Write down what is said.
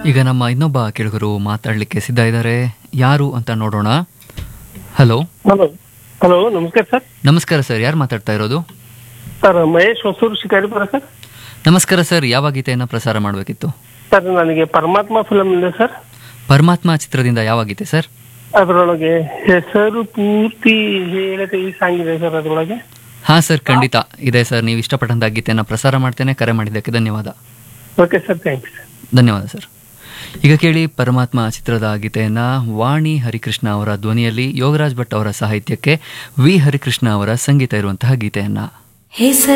ಈಗ ನಮ್ಮ ಇನ್ನೊಬ್ಬ ಕೆಳಗರು ಮಾತಾಡಲಿಕ್ಕೆ ಸಿದ್ಧ ಇದ್ದಾರೆ ಯಾರು ಅಂತ ನೋಡೋಣ ಹಲೋ ಹಲೋ ಹಲೋ ನಮಸ್ಕಾರ ಸರ್ ನಮಸ್ಕಾರ ಸರ್ ಯಾರು ಮಾತಾಡ್ತಾ ಇರೋದು ಸರ್ ಮಹೇಶ್ ಹೊಸೂರು ಶಿಕಾರಿಪುರ ಸರ್ ನಮಸ್ಕಾರ ಸರ್ ಯಾವ ಗೀತೆಯನ್ನು ಪ್ರಸಾರ ಮಾಡಬೇಕಿತ್ತು ಸರ್ ನನಗೆ ಪರಮಾತ್ಮ ಫಿಲಮ್ ಇದೆ ಸರ್ ಪರಮಾತ್ಮ ಚಿತ್ರದಿಂದ ಯಾವ ಗೀತೆ ಸರ್ ಅದರೊಳಗೆ ಹೆಸರು ಪೂರ್ತಿ ಹೇಳದೆ ಈ ಸಾಂಗ್ ಇದೆ ಸರ್ ಅದರೊಳಗೆ ಹಾಂ ಸರ್ ಖಂಡಿತ ಇದೆ ಸರ್ ನೀವು ಇಷ್ಟಪಟ್ಟಂಥ ಗೀತೆಯನ್ನು ಪ್ರಸಾರ ಮಾಡ್ತೇನೆ ಕರೆ ಮಾಡಿದ್ದಕ್ಕೆ ಧನ್ಯವಾದ ಓಕೆ ಸರ್ ಥ್ಯಾಂಕ್ಸ್ ಧನ್ಯವಾದ ಸರ್ ಈಗ ಕೇಳಿ ಪರಮಾತ್ಮ ಚಿತ್ರದ ಗೀತೆಯನ್ನ ವಾಣಿ ಹರಿಕೃಷ್ಣ ಅವರ ಧ್ವನಿಯಲ್ಲಿ ಯೋಗರಾಜ್ ಭಟ್ ಅವರ ಸಾಹಿತ್ಯಕ್ಕೆ ವಿ ಹರಿಕೃಷ್ಣ ಅವರ ಸಂಗೀತ ಇರುವಂತಹ ಗೀತೆಯನ್ನ ಹೆಸರು